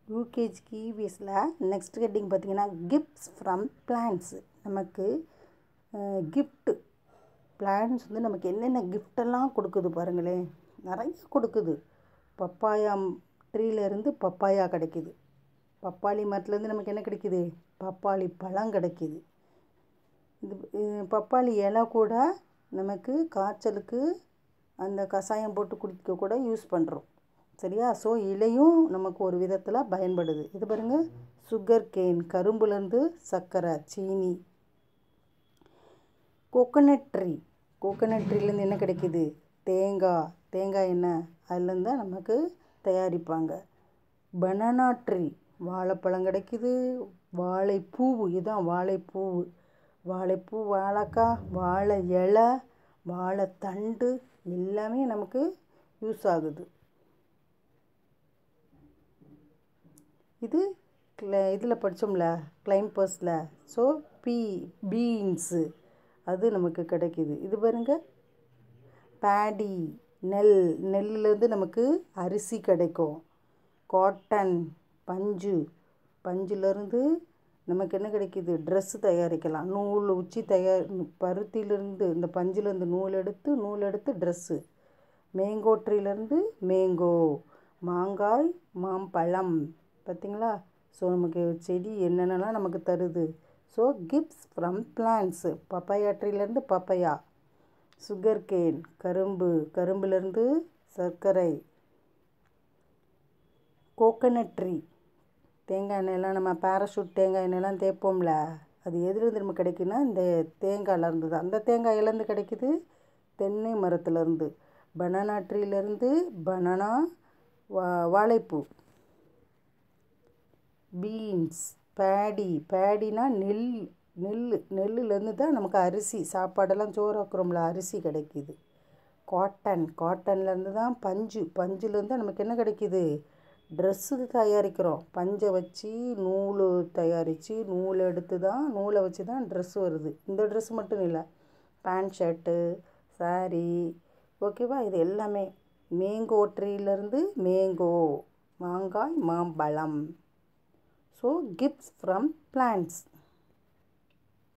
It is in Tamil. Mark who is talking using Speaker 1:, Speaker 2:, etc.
Speaker 1: யூகேஜிக்கு இவிஎஸில் நெக்ஸ்ட் ஹெட்டிங் பார்த்தீங்கன்னா கிஃப்ட்ஸ் ஃப்ரம் பிளான்ஸ் நமக்கு கிஃப்ட்டு பிளான்ஸ் வந்து நமக்கு என்னென்ன கிஃப்டெல்லாம் கொடுக்குது பாருங்களேன் நிறைய கொடுக்குது பப்பாயா ட்ரீலேருந்து பப்பாயா கிடைக்குது பப்பாளி மரத்துலேருந்து நமக்கு என்ன கிடைக்குது பப்பாளி பழம் கிடைக்குது இது அஹ் பப்பாளி இலை கூட நமக்கு காய்ச்சலுக்கு அந்த கஷாயம் போட்டு குடிக்க கூட யூஸ் பண்ணுறோம் சரியா ஸோ இலையும் நமக்கு ஒரு விதத்தில் பயன்படுது இது பாருங்கள் சுகர் கேன் கரும்புலேருந்து சர்க்கரை சீனி கோகனட் ட்ரீ கோகனட் ட்ரீலேருந்து என்ன கிடைக்குது தேங்காய் தேங்காய் எண்ணெய் அதுலேருந்து தான் நமக்கு தயாரிப்பாங்க பனானா ட்ரீ வாழைப்பழம் கிடைக்குது வாழைப்பூவு இதுதான் வாழைப்பூவு வாழைப்பூ வாழைக்காய் வாழை இலை வாழைத்தண்டு எல்லாமே நமக்கு யூஸ் ஆகுது இது கிள இதில் படித்தோம்ல கிளைம்பர்ஸில் ஸோ பீ பீன்ஸு அது நமக்கு கிடைக்கிது இது பாருங்க பேடி நெல் நெல்லுலேருந்து நமக்கு அரிசி கிடைக்கும் காட்டன் பஞ்சு பஞ்சுலேருந்து நமக்கு என்ன கிடைக்கிது ட்ரெஸ்ஸு தயாரிக்கலாம் நூல் உச்சி தயார் பருத்தியிலேருந்து இந்த பஞ்சுலேருந்து நூல் எடுத்து நூல் எடுத்து ட்ரெஸ்ஸு மேங்கோ ட்ரீலேருந்து மேங்கோ மாங்காய் மாம்பழம் பார்த்தீங்களா ஸோ நமக்கு செடி என்னென்னலாம் நமக்கு தருது so gifts from plants papaya ட்ரீலேருந்து பப்பாயா சுகர் கேன் கரும்பு கரும்புலேருந்து சர்க்கரை கோகனட் ட்ரீ தேங்காய் எண்ணெயெல்லாம் நம்ம பேராஷூட் தேங்காய் எண்ணெயெல்லாம் தேய்ப்போம்ல அது எதுலேருந்து நம்ம கிடைக்குன்னா இந்த தேங்காயிலேருந்து தான் அந்த தேங்காயிலேருந்து கிடைக்குது தென்னை மரத்துலேருந்து பனானா ட்ரீலேருந்து பனானா வா வாழைப்பூ பீன்ஸ் பேடி பேடினா நெல் நெல் நெல்லுலேருந்து தான் நமக்கு அரிசி சாப்பாடெல்லாம் சோறாக்குறோம்ல அரிசி கிடைக்கிது காட்டன் காட்டன்லேருந்து தான் பஞ்சு பஞ்சுலேருந்து தான் நமக்கு என்ன கிடைக்கிது ட்ரெஸ்ஸு தயாரிக்கிறோம் பஞ்சை வச்சு நூல் தயாரித்து நூல் எடுத்து தான் நூலை வச்சு தான் ட்ரெஸ் வருது இந்த ட்ரெஸ் மட்டும் இல்லை பேண்ட் ஷர்ட்டு சாரீ ஓகேவா இது எல்லாமே மேங்கோ ட்ரீலேருந்து மேங்கோ மாங்காய் மாம்பழம் ஸோ கிஃப்ட்ஸ் ஃப்ரம் பிளான்ட்ஸ்